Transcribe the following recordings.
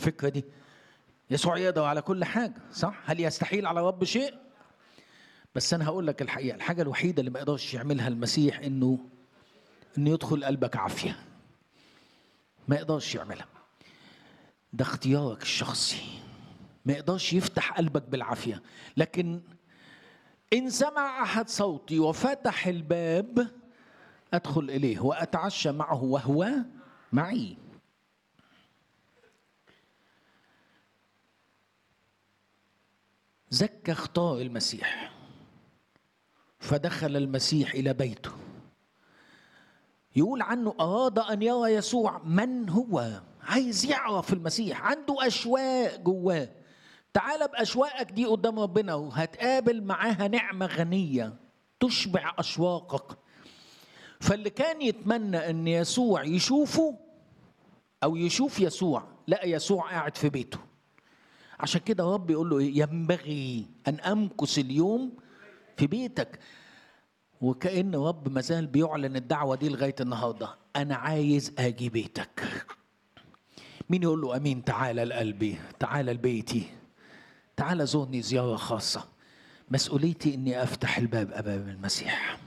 الفكره دي يسوع يقدر على كل حاجه صح هل يستحيل على رب شيء بس انا هقول لك الحقيقه الحاجه الوحيده اللي ما يقدرش يعملها المسيح انه انه يدخل قلبك عافيه ما يقدرش يعملها ده اختيارك الشخصي ما يقدرش يفتح قلبك بالعافيه لكن ان سمع احد صوتي وفتح الباب ادخل اليه واتعشى معه وهو معي زكى اختار المسيح فدخل المسيح الى بيته يقول عنه اراد ان يرى يسوع من هو عايز يعرف المسيح عنده اشواق جواه تعال باشواقك دي قدام ربنا وهتقابل معاها نعمه غنيه تشبع اشواقك فاللي كان يتمنى ان يسوع يشوفه او يشوف يسوع لقى يسوع قاعد في بيته عشان كده رب يقول له إيه؟ ينبغي ان امكث اليوم في بيتك وكأن رب مازال بيعلن الدعوة دي لغاية النهاردة أنا عايز أجي بيتك مين يقول له أمين تعالى لقلبي تعالى لبيتي تعالى زورني زيارة خاصة مسؤوليتي إني أفتح الباب أمام المسيح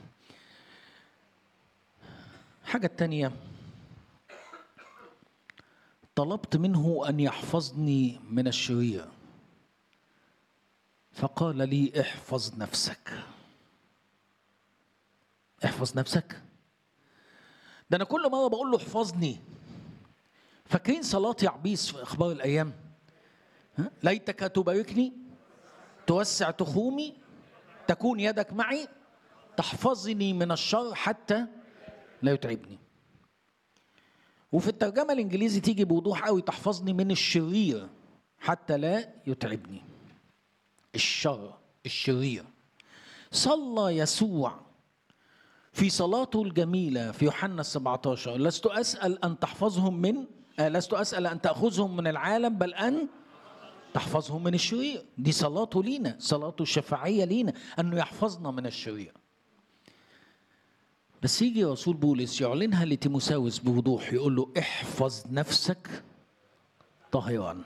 حاجة التانية طلبت منه أن يحفظني من الشرير فقال لي احفظ نفسك احفظ نفسك ده انا كل مره بقول له احفظني فاكرين صلاه يعبيس في اخبار الايام ها؟ ليتك تباركني توسع تخومي تكون يدك معي تحفظني من الشر حتى لا يتعبني وفي الترجمه الانجليزي تيجي بوضوح قوي تحفظني من الشرير حتى لا يتعبني الشر الشرير صلى يسوع في صلاته الجميلة في يوحنا 17 لست أسأل أن تحفظهم من آه لست أسأل أن تأخذهم من العالم بل أن تحفظهم من الشرير دي صلاته لينا صلاته الشفاعية لينا أنه يحفظنا من الشرير بس يجي رسول بولس يعلنها لتيموساوس بوضوح يقول له احفظ نفسك طاهرا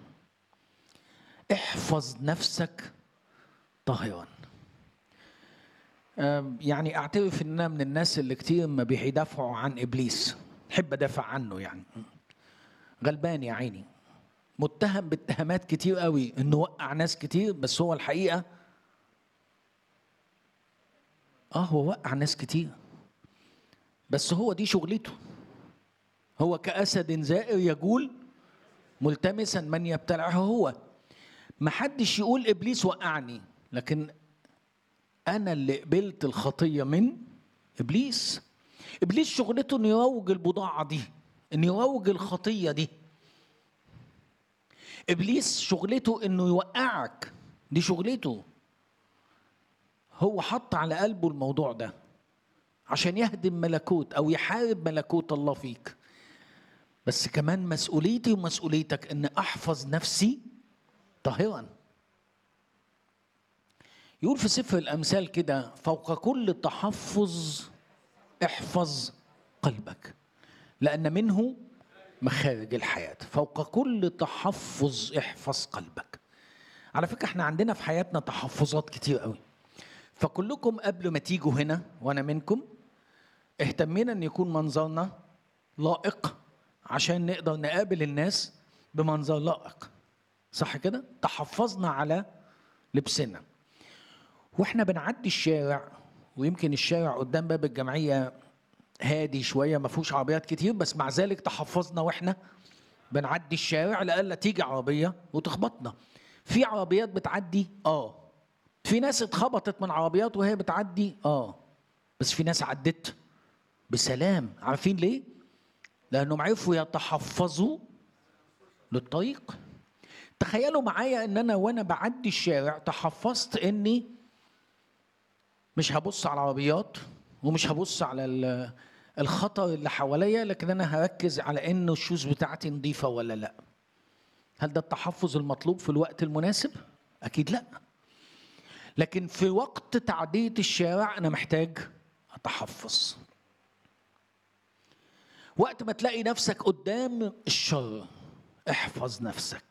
احفظ نفسك طاهرا يعني اعترف ان انا من الناس اللي كتير ما بيدافعوا عن ابليس احب ادافع عنه يعني غلبان يا عيني متهم باتهامات كتير قوي انه وقع ناس كتير بس هو الحقيقه اه هو وقع ناس كتير بس هو دي شغلته هو كأسد زائر يجول ملتمسا من يبتلعه هو ما حدش يقول ابليس وقعني لكن انا اللي قبلت الخطيه من ابليس ابليس شغلته انه يروج البضاعه دي انه يروج الخطيه دي ابليس شغلته انه يوقعك دي شغلته هو حط على قلبه الموضوع ده عشان يهدم ملكوت او يحارب ملكوت الله فيك بس كمان مسؤوليتي ومسؤوليتك ان احفظ نفسي طاهرا يقول في سفر الامثال كده فوق كل تحفظ احفظ قلبك لان منه مخارج الحياه فوق كل تحفظ احفظ قلبك على فكره احنا عندنا في حياتنا تحفظات كتير قوي فكلكم قبل ما تيجوا هنا وانا منكم اهتمينا ان يكون منظرنا لائق عشان نقدر نقابل الناس بمنظر لائق صح كده تحفظنا على لبسنا واحنا بنعدي الشارع ويمكن الشارع قدام باب الجمعيه هادي شويه ما فيهوش عربيات كتير بس مع ذلك تحفظنا واحنا بنعدي الشارع لألا تيجي عربيه وتخبطنا في عربيات بتعدي اه في ناس اتخبطت من عربيات وهي بتعدي اه بس في ناس عدت بسلام عارفين ليه لانهم عرفوا يتحفظوا للطريق تخيلوا معايا ان انا وانا بعدي الشارع تحفظت اني مش هبص على العربيات ومش هبص على الخطر اللي حواليا لكن انا هركز على ان الشوز بتاعتي نظيفه ولا لا هل ده التحفظ المطلوب في الوقت المناسب اكيد لا لكن في وقت تعديه الشارع انا محتاج اتحفظ وقت ما تلاقي نفسك قدام الشر احفظ نفسك